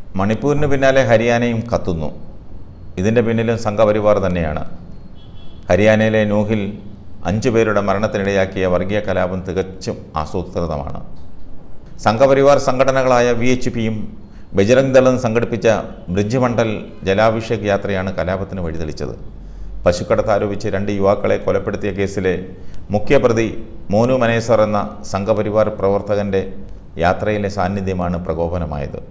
മണിപ്പൂരിന് പിന്നാലെ ഹരിയാനയും കത്തുന്നു ഇതിൻ്റെ പിന്നിലും സംഘപരിവാർ തന്നെയാണ് ഹരിയാനയിലെ നൂഹിൽ അഞ്ചു പേരുടെ മരണത്തിനിടയാക്കിയ വർഗീയ കലാപം തികച്ചും ആസൂത്രിതമാണ് സംഘപരിവാർ സംഘടനകളായ വി എച്ച് പിയും ബജരംഗ് ദളും സംഘടിപ്പിച്ച ബ്രിഡ്ജ് മണ്ഡൽ ജലാഭിഷേക് യാത്രയാണ് കലാപത്തിന് വഴിതെളിച്ചത് പശുക്കടത്ത് ആരോപിച്ച് രണ്ട് യുവാക്കളെ കൊലപ്പെടുത്തിയ കേസിലെ മുഖ്യപ്രതി മോനു മനേസർ എന്ന സംഘപരിവാർ പ്രവർത്തകൻ്റെ യാത്രയിലെ സാന്നിധ്യമാണ് പ്രകോപനമായത്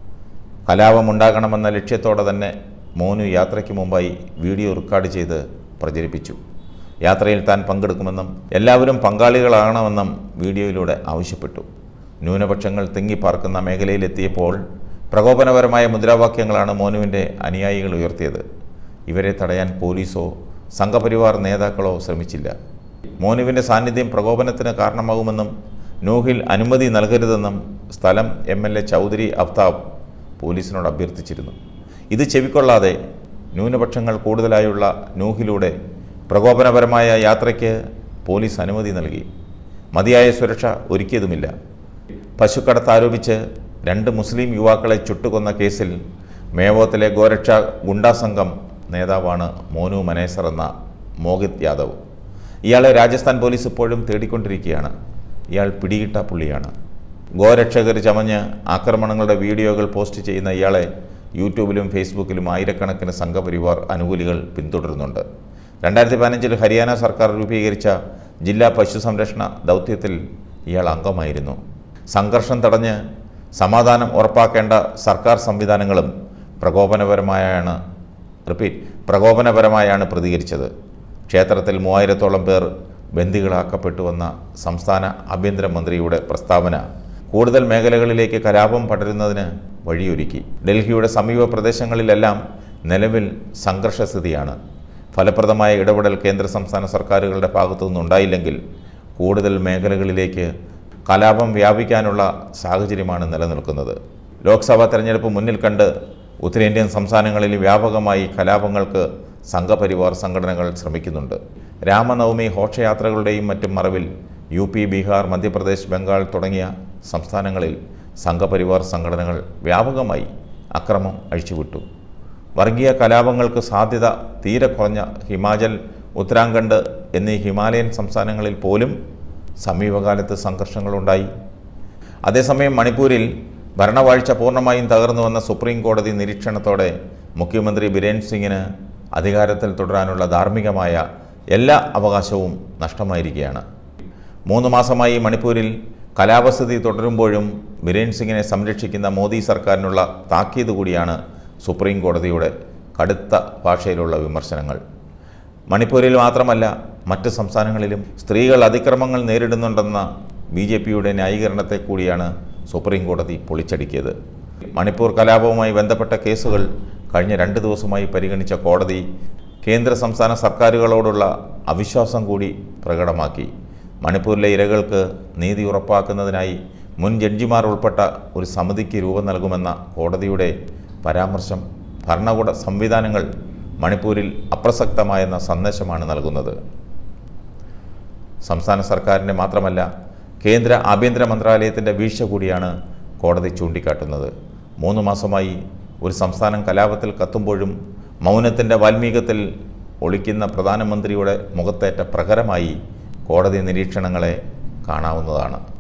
കലാപമുണ്ടാകണമെന്ന ലക്ഷ്യത്തോടെ തന്നെ മോനു യാത്രയ്ക്ക് മുമ്പായി വീഡിയോ റെക്കോർഡ് ചെയ്ത് പ്രചരിപ്പിച്ചു യാത്രയിൽ താൻ പങ്കെടുക്കുമെന്നും എല്ലാവരും പങ്കാളികളാകണമെന്നും വീഡിയോയിലൂടെ ആവശ്യപ്പെട്ടു ന്യൂനപക്ഷങ്ങൾ തിങ്ങിപ്പാർക്കുന്ന മേഖലയിലെത്തിയപ്പോൾ പ്രകോപനപരമായ മുദ്രാവാക്യങ്ങളാണ് മോനുവിൻ്റെ അനുയായികൾ ഉയർത്തിയത് ഇവരെ തടയാൻ പോലീസോ സംഘപരിവാർ നേതാക്കളോ ശ്രമിച്ചില്ല മോനുവിൻ്റെ സാന്നിധ്യം പ്രകോപനത്തിന് കാരണമാകുമെന്നും നൂഹിൽ അനുമതി നൽകരുതെന്നും സ്ഥലം M L A Chaudhary Aftab പോലീസിനോട് അഭ്യർത്ഥിച്ചിരുന്നു ഇത് ചെവിക്കൊള്ളാതെ ന്യൂനപക്ഷങ്ങൾ കൂടുതലായുള്ള നൂഹിലൂടെ പ്രകോപനപരമായ യാത്രയ്ക്ക് പോലീസ് അനുമതി നൽകി മതിയായ സുരക്ഷ ഒരുക്കിയതുമില്ല പശുക്കടത്ത് ആരോപിച്ച് രണ്ട് മുസ്ലിം യുവാക്കളെ ചുട്ടുകൊന്ന കേസിൽ മേവോത്തിലെ ഗോരക്ഷ ഗുണ്ടാ സംഘം നേതാവാണ് മോനു മനേസർ എന്ന മോഹിത് യാദവ് ഇയാളെ രാജസ്ഥാൻ പോലീസ് ഇപ്പോഴും തേടിക്കൊണ്ടിരിക്കുകയാണ് ഇയാൾ പിടികിട്ട പുള്ളിയാണ് ഗോരക്ഷകർ ചമഞ്ഞ് ആക്രമണങ്ങളുടെ വീഡിയോകൾ പോസ്റ്റ് ചെയ്യുന്ന ഇയാളെ യൂട്യൂബിലും ഫേസ്ബുക്കിലും ആയിരക്കണക്കിന് സംഘപരിവാർ അനുകൂലികൾ പിന്തുടരുന്നുണ്ട് രണ്ടായിരത്തി പതിനഞ്ചിൽ ഹരിയാന സർക്കാർ രൂപീകരിച്ച ജില്ലാ പശു സംരക്ഷണ ദൗത്യത്തിൽ ഇയാൾ അംഗമായിരുന്നു സംഘർഷം തടഞ്ഞ് സമാധാനം ഉറപ്പാക്കേണ്ട സർക്കാർ സംവിധാനങ്ങളും പ്രകോപനപരമായാണ് റിപ്പീറ്റ് പ്രകോപനപരമായാണ് പ്രതികരിച്ചത് ക്ഷേത്രത്തിൽ മൂവായിരത്തോളം പേർ ബന്ദികളാക്കപ്പെട്ടുവെന്ന സംസ്ഥാന ആഭ്യന്തരമന്ത്രിയുടെ പ്രസ്താവന കൂടുതൽ മേഖലകളിലേക്ക് കലാപം പടരുന്നതിന് വഴിയൊരുക്കി ഡൽഹിയുടെ സമീപ പ്രദേശങ്ങളിലെല്ലാം നിലവിൽ സംഘർഷസ്ഥിതിയാണ് ഫലപ്രദമായ ഇടപെടൽ കേന്ദ്ര സംസ്ഥാന സർക്കാരുകളുടെ ഭാഗത്തു നിന്നുണ്ടായില്ലെങ്കിൽ കൂടുതൽ മേഖലകളിലേക്ക് കലാപം വ്യാപിക്കാനുള്ള സാഹചര്യമാണ് നിലനിൽക്കുന്നത് ലോക്സഭാ തെരഞ്ഞെടുപ്പ് മുന്നിൽ കണ്ട് ഉത്തരേന്ത്യൻ സംസ്ഥാനങ്ങളിൽ വ്യാപകമായി കലാപങ്ങൾക്ക് സംഘപരിവാർ സംഘടനകൾ ശ്രമിക്കുന്നുണ്ട് രാമനവമി ഘോഷയാത്രകളുടെയും മറ്റും മറവിൽ യു പി ബീഹാർ മധ്യപ്രദേശ് ബംഗാൾ തുടങ്ങിയ സംസ്ഥാനങ്ങളിൽ സംഘപരിവാർ സംഘടനകൾ വ്യാപകമായി അക്രമം അഴിച്ചുവിട്ടു വർഗീയ കലാപങ്ങൾക്ക് സാധ്യത തീരെ കുറഞ്ഞ ഹിമാചൽ ഉത്തരാഖണ്ഡ് എന്നീ ഹിമാലയൻ സംസ്ഥാനങ്ങളിൽ പോലും സമീപകാലത്ത് സംഘർഷങ്ങളുണ്ടായി അതേസമയം മണിപ്പൂരിൽ ഭരണവാഴ്ച പൂർണ്ണമായും തകർന്നു വന്ന സുപ്രീം കോടതി നിരീക്ഷണത്തോടെ മുഖ്യമന്ത്രി ബിരേൻ സിംഗിന് അധികാരത്തിൽ തുടരാനുള്ള ധാർമ്മികമായ എല്ലാ അവകാശവും നഷ്ടമായിരിക്കുകയാണ് മൂന്ന് മാസമായി മണിപ്പൂരിൽ കലാപസ്ഥിതി തുടരുമ്പോഴും ബിരേൻ സിംഗിനെ സംരക്ഷിക്കുന്ന മോദി സർക്കാരിനുള്ള താക്കീത് കൂടിയാണ് സുപ്രീം കോടതിയുടെ കടുത്ത ഭാഷയിലുള്ള വിമർശനങ്ങൾ മണിപ്പൂരിൽ മാത്രമല്ല മറ്റ് സംസ്ഥാനങ്ങളിലും സ്ത്രീകൾ അതിക്രമങ്ങൾ നേരിടുന്നുണ്ടെന്ന ബി ജെ പിയുടെ ന്യായീകരണത്തെ കൂടിയാണ് സുപ്രീം കോടതി പൊളിച്ചടുക്കിയത് മണിപ്പൂർ കലാപവുമായി ബന്ധപ്പെട്ട കേസുകൾ കഴിഞ്ഞ രണ്ട് ദിവസമായി പരിഗണിച്ച കോടതി കേന്ദ്ര സംസ്ഥാന സർക്കാരുകളോടുള്ള അവിശ്വാസം കൂടി പ്രകടമാക്കി മണിപ്പൂരിലെ ഇരകൾക്ക് നീതി ഉറപ്പാക്കുന്നതിനായി മുൻ ജഡ്ജിമാർ ഉൾപ്പെട്ട ഒരു സമിതിക്ക് രൂപം നൽകുമെന്ന കോടതിയുടെ പരാമർശം ഭരണകൂട സംവിധാനങ്ങൾ മണിപ്പൂരിൽ അപ്രസക്തമായെന്ന സന്ദേശമാണ് നൽകുന്നത് സംസ്ഥാന സർക്കാരിൻ്റെ മാത്രമല്ല കേന്ദ്ര ആഭ്യന്തര മന്ത്രാലയത്തിൻ്റെ വീഴ്ച കൂടിയാണ് കോടതി ചൂണ്ടിക്കാട്ടുന്നത് മൂന്ന് മാസമായി ഒരു സംസ്ഥാനം കലാപത്തിൽ കത്തുമ്പോഴും മൗനത്തിൻ്റെ വാൽമീകത്തിൽ ഒളിക്കുന്ന പ്രധാനമന്ത്രിയുടെ മുഖത്തേറ്റ പ്രഹരമായി കോടതി നിരീക്ഷണങ്ങളെ കാണാവുന്നതാണ്